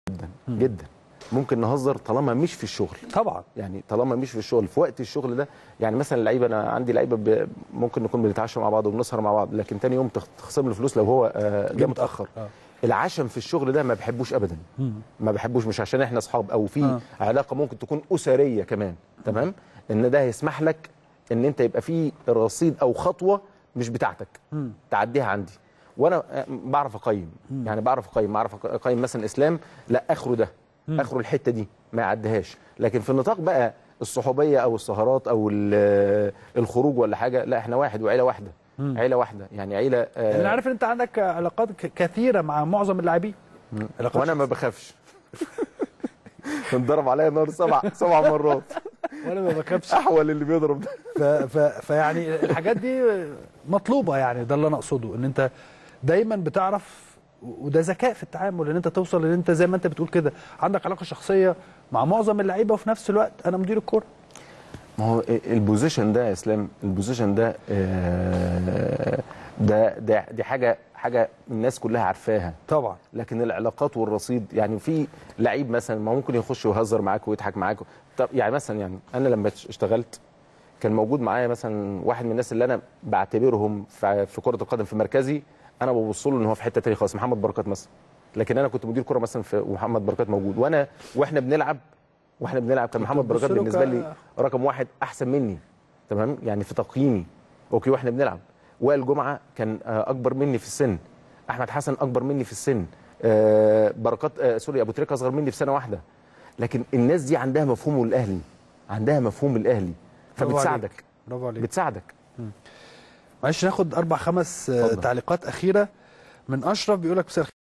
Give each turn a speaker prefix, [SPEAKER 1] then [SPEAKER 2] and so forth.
[SPEAKER 1] جدا جدا ممكن نهزر طالما مش في الشغل
[SPEAKER 2] طبعا
[SPEAKER 1] يعني طالما مش في الشغل في وقت الشغل ده يعني مثلا اللعيبه انا عندي لعيبه ب- ممكن نكون بنتعشى مع بعض وبنسهر مع بعض لكن تاني يوم تخ- تخصم له فلوس لو هو آه، جه متاخر
[SPEAKER 2] آه.
[SPEAKER 1] العشم في الشغل ده ما بحبوش ابدا ما بحبوش مش عشان احنا اصحاب او في
[SPEAKER 2] آه.
[SPEAKER 1] علاقه ممكن تكون اسريه كمان تمام ان ده هيسمح لك ان انت يبقى في رصيد او خطوه مش بتاعتك تعديها عندي وانا آه، بعرف اقيم يعني بعرف اقيم بعرف اقيم مثلا اسلام لا اخره ده اخره الحته دي ما يعديهاش لكن في النطاق بقى الصحوبيه او السهرات او ال- الخروج ولا حاجه لا احنا واحد وعيله واحده عيله واحده يعني عيله آه،
[SPEAKER 2] انا عارف ان انت عندك علاقات ك- كثيره مع معظم اللاعبين علاقات
[SPEAKER 1] وانا ما بخافش انضرب عليا نار سبع سبع مرات
[SPEAKER 2] وانا ما بخافش
[SPEAKER 1] احول اللي بيضرب ده
[SPEAKER 2] ف... ف... فيعني الحاجات دي مطلوبه يعني ده اللي انا اقصده ان انت دايما بتعرف وده ذكاء في التعامل ان انت توصل ان انت زي ما انت بتقول كده عندك علاقه شخصيه مع معظم اللعيبه وفي نفس الوقت انا مدير الكوره
[SPEAKER 1] ما هو البوزيشن ده يا اسلام البوزيشن ده آه، ده ده دي حاجه حاجه الناس كلها عارفاها
[SPEAKER 2] طبعا
[SPEAKER 1] لكن العلاقات والرصيد يعني في لعيب مثلا ما ممكن يخش ويهزر معاك ويضحك معاك طب يعني مثلا يعني انا لما اشتغلت كان موجود معايا مثلا واحد من الناس اللي انا بعتبرهم في في كره القدم في مركزي انا ببص له ان هو في حته تانية خالص محمد بركات مثلا لكن انا كنت مدير كره مثلا في ومحمد بركات موجود وانا واحنا بنلعب واحنا بنلعب كان محمد
[SPEAKER 2] بتبص
[SPEAKER 1] بركات
[SPEAKER 2] له
[SPEAKER 1] بالنسبه
[SPEAKER 2] ك-
[SPEAKER 1] لي رقم واحد احسن مني تمام يعني في تقييمي اوكي واحنا بنلعب وائل جمعه كان آه، اكبر مني في السن احمد حسن اكبر مني في السن آه، بركات آه، سوري ابو تريكه اصغر مني في سنه واحده لكن الناس دي عندها مفهوم الاهلي عندها مفهوم الاهلي
[SPEAKER 2] برافو
[SPEAKER 1] فبتساعدك
[SPEAKER 2] عليك. برافو عليك
[SPEAKER 1] بتساعدك
[SPEAKER 2] معلش ناخد اربع خمس آه،
[SPEAKER 1] اتفضل.
[SPEAKER 2] تعليقات اخيره من اشرف بيقول لك مساء